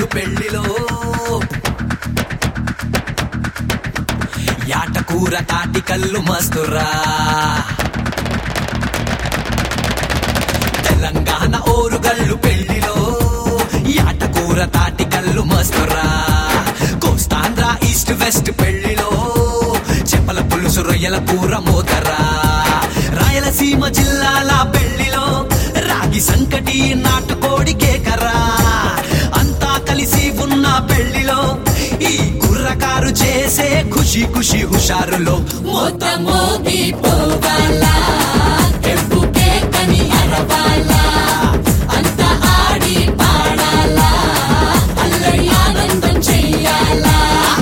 గల్లు పెళ్లిలో యాటకూర తాటి కల్లు మస్తురా తెలంగాణ ఓరుగల్లు పెళ్లిలో యాటకూర తాటి కల్లు మస్తురా కోస్తాంధ్ర ఈస్ట్ వెస్ట్ పెళ్లిలో చెపల పులుసు రొయ్యల కూర మోతరా రాయలసీమ జిల్లాల పెళ్లిలో రాగి సంకటి నాటుకోడి కేకరా అంతా కలిసి ఉన్న పెళ్లిలో ఈ కుర్రకారు చేసే ఖుషి ఖుషి హుషారులో మోతమోగి పోవాలా ఎప్పుకే కని అరవాలా అంత ఆడి పాడాలా అల్లరి ఆనందం చెయ్యాలా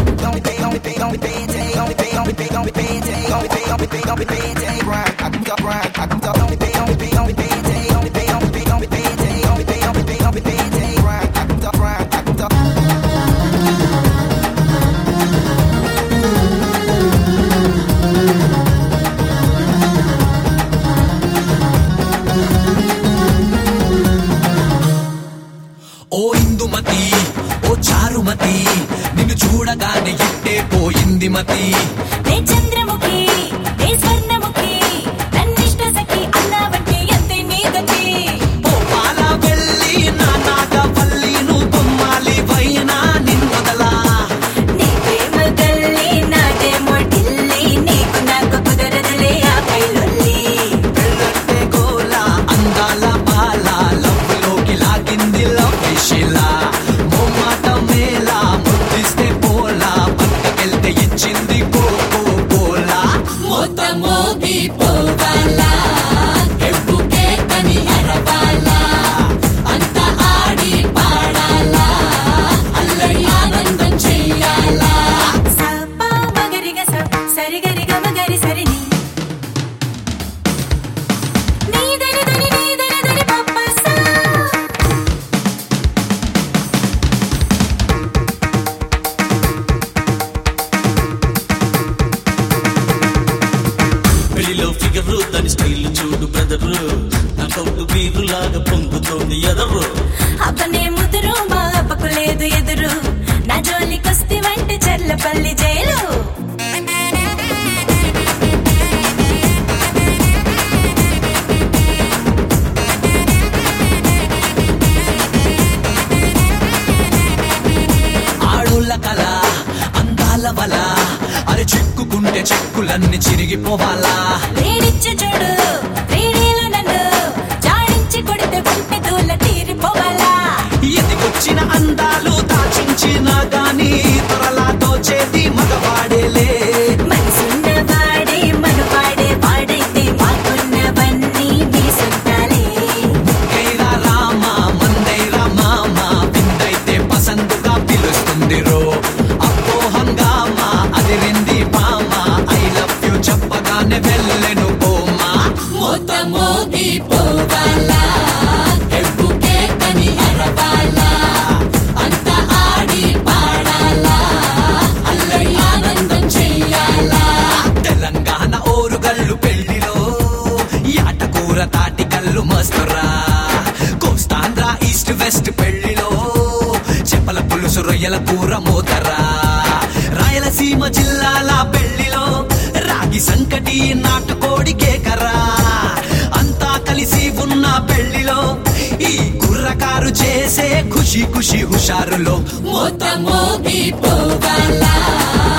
ఓ ఇందుమతి ఓ చారుమతి నిన్ను చూడగానే ఇట్టే పోయింది మతి నే చంద్రముఖి నే స్వర్ణముఖి నన్నిష్ట సఖి అన్నావంటే ఎంతే నీ గతి ఓ పాల వెళ్ళి నా నాగవల్లి నువ్వు బొమ్మాలి వైనా నిన్నొదలా నీ ప్రేమ గల్లి నాదేమో ఢిల్లీ నీకు నాకు కుదరదులే ఆ కైలొల్లి పెళ్ళంటే గోల అందాల బాల లవ్వులోకి లాగింది లవ్ శిలా మొమ్మాట మేళ ముద్దిస్తే పోలా పక్కకెళ్తే ఇచ్చింది కోకో కోలా మోతమోగి పోవాలా ఎప్పుకే కని అరవాలా అంత ఆడి పాడాలా అల్లరి ఆనందం చెయ్యాలా సపా మగరిగ స సరిగరిగ మగరి సరిని నీదని దని నీదని దని పప్ప సా పెళ్లిలో ఫిగర్ దాని స్టైల్ చూడు బ్రదరు నా కౌటు బీరు లాగా పొంగుతోంది ఎదరు అప్పనే ముదురు మా అప్పకు లేదు ఎదురు నా జోలికొస్తే వంట చెర్లపల్లి జైలు ఆడోళ్ళ కల అందాల వల అరి చిక్కుకుంటే చెక్కులన్నీ చిరిగిపోవాలా వేడిచ్చి చూడు వేడేలు నన్ను జాడించి కొడితే గుంటె దూల తీరిపోవాలా ఎదిగొచ్చిన అందాలు దాచించిన గాని త్వరలా దోచేది మగవాడేలే మనసున్న వాడే మనవాడే వాడైతే మాకున్నవన్నీ మీ సొంతాలే కైరా రామ మందైరా మామ విందైతే పసందుగా పిలుస్తుంది రో అప్పో హంగామా అదిరింది బామ ఐ లవ్ యు చెప్పగానే వెళ్ళెను బోమా మోత మోగి పోవాలా ఎప్పుకే కని అరవాలా అంత ఆడి పాడాలా అల్లరి ఆనందం చెయ్యాలా తెలంగాణ ఓరుగల్లు పెళ్లిలో యాటకూర తాటి కల్లు మస్తురా కోస్తాంధ్ర ఈస్ట్ వెస్ట్ పెళ్లిలో చెపల పులుసు రొయ్యల కూర మోతరా రాయలసీమ జిల్లాల పెళ్లిలో రాగి సంకటి నాటుకోడి కేకరా అంతా కలిసి ఉన్న పెళ్లిలో ఈ కుర్రకారు చేసే ఖుషి ఖుషి హుషారులో మోత మోగి పోవాలా